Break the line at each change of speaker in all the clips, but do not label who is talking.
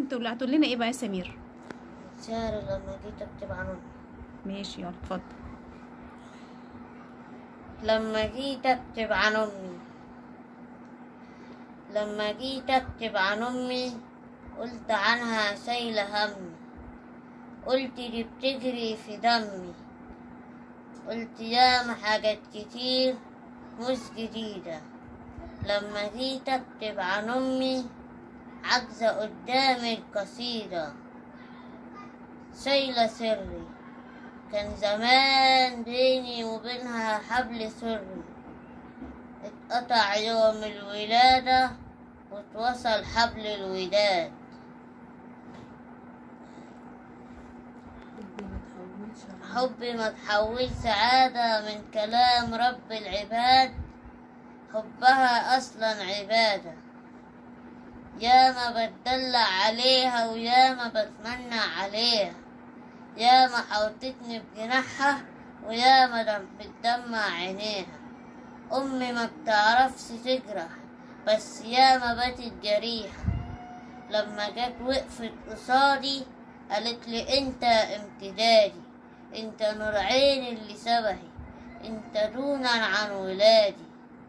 ممكن تقول هتقول لنا ايه بقى يا سمير
شهر لما جيت اكتب عن امي
ماشي يلا اتفضل
لما جيت اكتب عن امي لما جيت اكتب عن امي قلت عنها شايلة همي قلت دي بتجري في دمي قلت ياما حاجات كتير مش جديدة لما جيت اكتب عن امي عجزة قدام القصيدة شايلة سري كان زمان بيني وبينها حبل سري اتقطع يوم الولادة واتوصل حبل الوداد حبي ما تحولش عادة من كلام رب العباد حبها أصلا عبادة ياما بتدلع عليها وياما بتمنى عليها ياما حوطتني بجناحها وياما دم بتدمع عينيها أمي ما بتعرفش تجرح بس ياما باتت جريحة لما جت وقفت قصادي قالت لي انت امتدادي انت نور عيني اللي سبهي انت دونا عن ولادي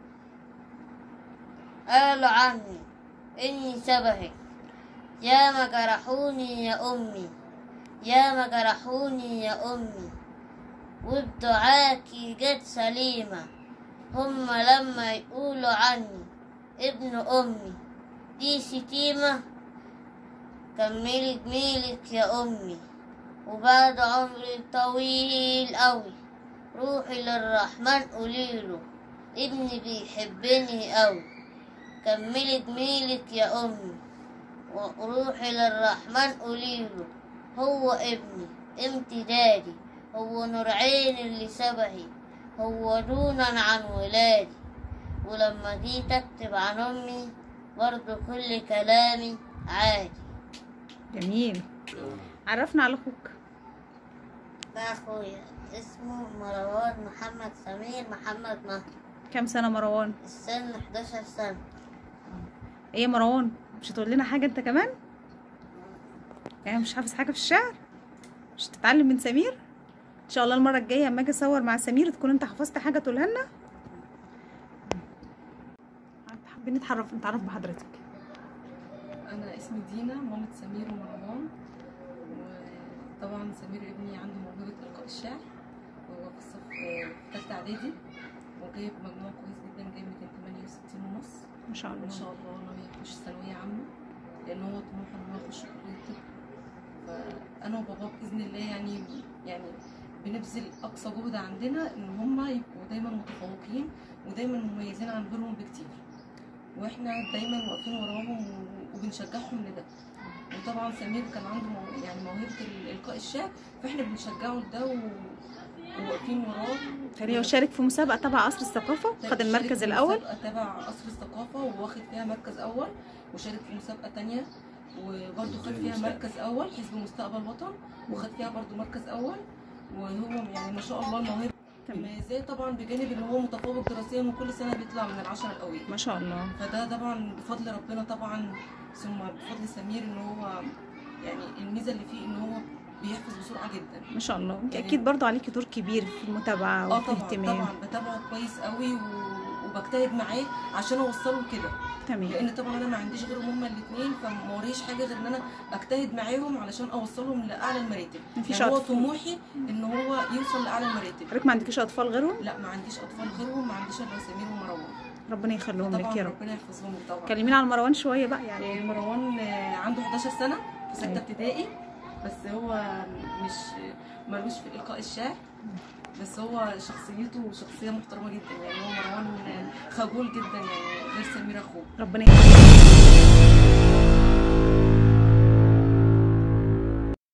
قالوا عني اني سبهك يا ما جرحوني يا امي يا ما جرحوني يا امي وبدعاكي جت سليمة هما لما يقولوا عني ابن امي دي شتيمة كملي جميلك يا امي وبعد عمري طويل قوي روحي للرحمن قوليله ابني بيحبني قوي كملي جميلك يا امي وروحي للرحمن قوليله هو ابني امتدادي هو نور عيني اللي سبهي هو دونا عن ولادي ولما جيت اكتب عن امي برضو كل كلامي عادي
جميل عرفنا على اخوك
ده اخويا اسمه مروان محمد سمير محمد مهدي
كام سنه مروان
السن 11 سنة
ايه يا مروان مش هتقول لنا حاجه انت كمان يعني مش حافظ حاجه في الشعر مش تتعلم من سمير ان شاء الله المره الجايه اما اجي اصور مع سمير تكون انت حفظت حاجه تقولها لنا حابين نتعرف نتعرف بحضرتك
انا اسمي دينا مامة سمير ومروان وطبعا سمير ابني عنده موهبة القاء الشعر وهو في الصف في تالتة اعدادي وجايب مجموع كويس جدا جايب 268 ونص
ما شاء
وان
الله
شاء الله ناوي يخش ثانوية عامة لان هو طموحه ان هو يخش كلية الطب فانا وباباه باذن الله يعني يعني بنبذل اقصى جهد عندنا ان هما يبقوا دايما متفوقين ودايما مميزين عن غيرهم بكتير واحنا دايما واقفين وراهم و- وبنشجعهم لده وطبعا سمير كان عنده مو- يعني موهبه ال- القاء الشعر فاحنا بنشجعه لده و... وواقفين وراه
كان هو شارك في مسابقه تبع قصر الثقافه خد
شارك
المركز
في
الاول
مسابقة تبع قصر الثقافة وواخد فيها مركز أول وشارك في مسابقة تانية وبرضه خد فيها مركز أول حزب مستقبل وطن وخد فيها برضه مركز أول وهو يعني ما شاء الله الموهبة
تمام
مميزاه طبعا بجانب ان هو متفوق دراسيا وكل سنة بيطلع من العشرة الأوائل
ما شاء الله
فده طبعا بفضل ربنا طبعا ثم بفضل سمير ان هو يعني الميزة اللي فيه ان هو بيحفظ بسرعة جدا
ما شاء الله انت
يعني-
اكيد برضو عليكي دور كبير في المتابعه
اه
وفي
طبعا
الاهتمام
طبعا بتابعه كويس قوي و... وبجتهد معاه عشان اوصله كده
تمام
لان طبعا انا ما عنديش غيرهم هما الاثنين فما وريش حاجه غير ان انا اجتهد معاهم علشان اوصلهم لاعلى المراتب
مفيش
يعني هو
أطفال.
طموحي ان هو يوصل لاعلى المراتب
حضرتك ما عندكيش اطفال غيرهم
لا ما عنديش اطفال غيرهم ما عنديش الا سمير ومروان
ربنا يخليهم لك
طبعا
يا رب
ربنا يحفظهم لي طبعا
كلمينا على مروان شويه بقى يعني
يعني مروان آه، عنده 11 سنه في سته
أيوة.
ابتدائي بس هو مش ملوش في القاء الشعر بس هو شخصيته شخصيه محترمه جدا يعني هو مروان خجول جدا يعني غير سمير اخوه
ربنا يخليك